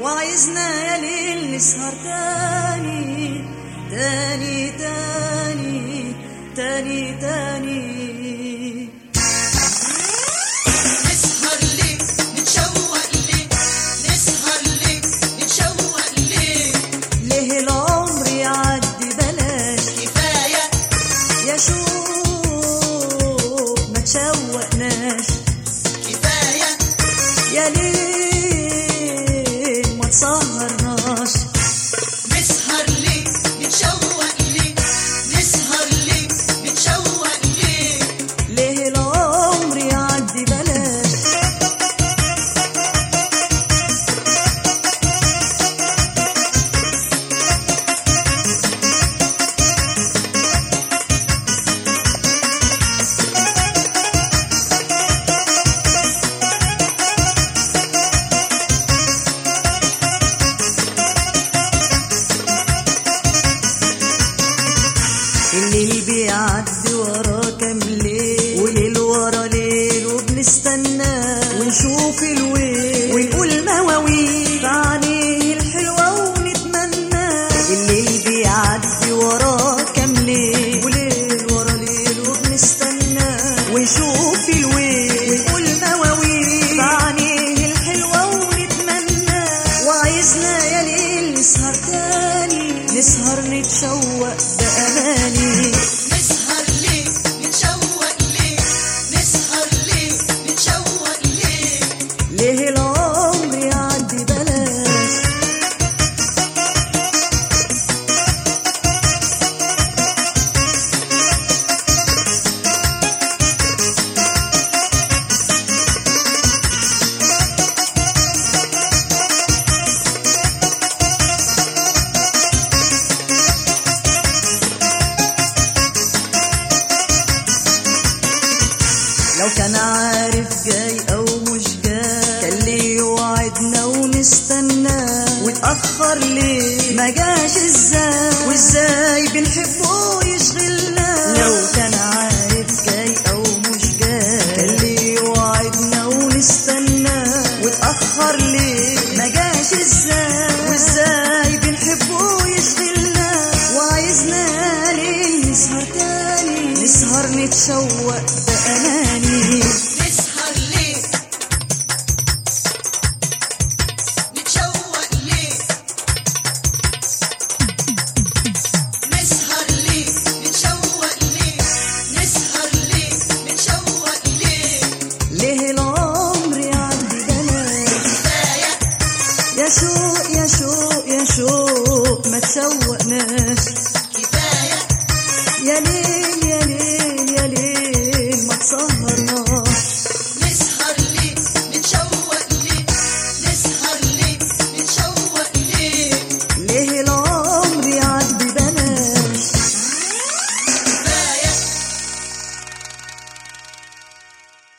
وعايزنا يا ليل نسهر تاني تاني تاني تاني تاني نسهر ليه نتشوق ليه نسهر ليه نتشوق ليه ليه العمر يعدي بلاش كفاية يا شوق ما تشوقناش كفاية يا ليل ما تسهرناش نسهر ليه نتشوق ليه نسهر ليه نتشوق ليه ليه العمر يعدي بلاش الليل بيعدي وراه كام ليل وليل ورا ليل وبنستناه ونشوف الويل ونقول مواويل في عينيه الحلوة ونتمنى الليل بيعدي وراه كام ليل وليل ورا ليل وبنستناه ونشوف الويل ونقول مواويل في عينيه الحلوة ونتمنى وعايزنا يا ليل نسهر تاني نسهر نتشوق بأماني نسهر ليه نتشوق ليه نسهر ليه نتشوق ليه ليه العمر يعدي بلاش لو كان عارف جاي او مش جاي كان ليه يوعدنا ونستناه واتاخر ليه ما جاش ازاي وازاي بنحبه يشغلنا لو كان عارف جاي او مش جاي كان ليه يوعدنا ونستناه واتاخر ليه ما جاش ازاي وازاي بنحبه يشغلنا وعايزنا ليه نسهر تاني نسهر نتشوق بأماني نسهر ليه نتشوق ليه نسهر ليه نتشوق ليه نسهر ليه نتشوق ليه ليه العمر يعدي بلاش كفاية يا شوق يا شوق يا شوق ما تشوقناش كفاية يا ليه